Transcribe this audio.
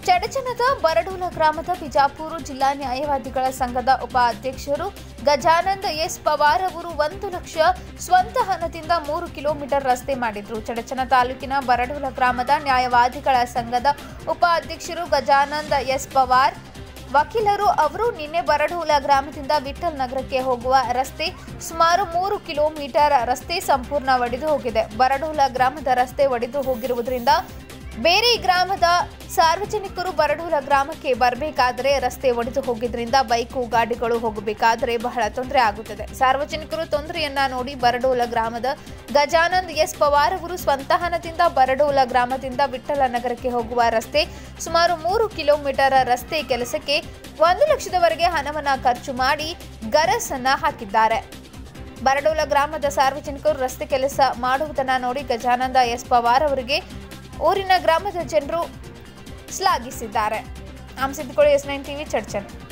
ಚಡಚಣದ ಬರಡೂಲ ಗ್ರಾಮದ ಬಿಜಾಪುರ ಜಿಲ್ಲಾ ನ್ಯಾಯವಾದಿಗಳ ಸಂಘದ ಉಪಾಧ್ಯಕ್ಷರು ಗಜಾನಂದ ಎಸ್ ಪವಾರ್ ಅವರು ಒಂದು ಲಕ್ಷ ಸ್ವಂತ ಹಣದಿಂದ ಮೂರು ಕಿಲೋಮೀಟರ್ ರಸ್ತೆ ಮಾಡಿದ್ರು ಚಡಚಣ ತಾಲೂಕಿನ ಬರಡೂಲ ಗ್ರಾಮದ ನ್ಯಾಯವಾದಿಗಳ ಸಂಘದ ಉಪಾಧ್ಯಕ್ಷರು ಗಜಾನಂದ ಎಸ್ ಪವಾರ್ ವಕೀಲರು ಅವರು ನಿನ್ನೆ ಬರಡೂಲ ಗ್ರಾಮದಿಂದ ವಿಠಲ್ ನಗರಕ್ಕೆ ಹೋಗುವ ರಸ್ತೆ ಸುಮಾರು ಮೂರು ಕಿಲೋಮೀಟರ್ ರಸ್ತೆ ಸಂಪೂರ್ಣ ಒಡೆದು ಹೋಗಿದೆ ಬರಡೂಲ ಗ್ರಾಮದ ರಸ್ತೆ ಒಡೆದು ಹೋಗಿರುವುದರಿಂದ ಬೇರೆ ಗ್ರಾಮದ ಸಾರ್ವಜನಿಕರು ಬರಡೂಲ ಗ್ರಾಮಕ್ಕೆ ಬರಬೇಕಾದರೆ ರಸ್ತೆ ಒಡೆದು ಹೋಗಿದ್ರಿಂದ ಬೈಕು ಗಾಡಿಗಳು ಹೋಗಬೇಕಾದರೆ ಬಹಳ ತೊಂದರೆ ಆಗುತ್ತದೆ ಸಾರ್ವಜನಿಕರು ತೊಂದರೆಯನ್ನ ನೋಡಿ ಬರಡೋಲ ಗ್ರಾಮದ ಗಜಾನಂದ್ ಎಸ್ ಪವಾರ್ ಅವರು ಸ್ವಂತ ಹಣದಿಂದ ಬರಡೋಲ ಗ್ರಾಮದಿಂದ ವಿಠ್ಠಲ ನಗರಕ್ಕೆ ಹೋಗುವ ರಸ್ತೆ ಸುಮಾರು ಮೂರು ಕಿಲೋಮೀಟರ್ ರಸ್ತೆ ಕೆಲಸಕ್ಕೆ ಒಂದು ಲಕ್ಷದವರೆಗೆ ಹಣವನ್ನ ಖರ್ಚು ಮಾಡಿ ಗರಸನ್ನ ಹಾಕಿದ್ದಾರೆ ಬರಡೋಲ ಗ್ರಾಮದ ಸಾರ್ವಜನಿಕರು ರಸ್ತೆ ಕೆಲಸ ಮಾಡುವುದನ್ನ ನೋಡಿ ಗಜಾನಂದ ಎಸ್ ಪವಾರ್ ಅವರಿಗೆ ಊರಿನ ಗ್ರಾಮದ ಜನರು ಶ್ಲಾಘಿಸಿದ್ದಾರೆ ಆಮ್ ಸಿದ್ದುಕೊಳ್ಳಿ ಎಸ್ ನೈನ್ ಟಿವಿ ಚರ್ಚನ್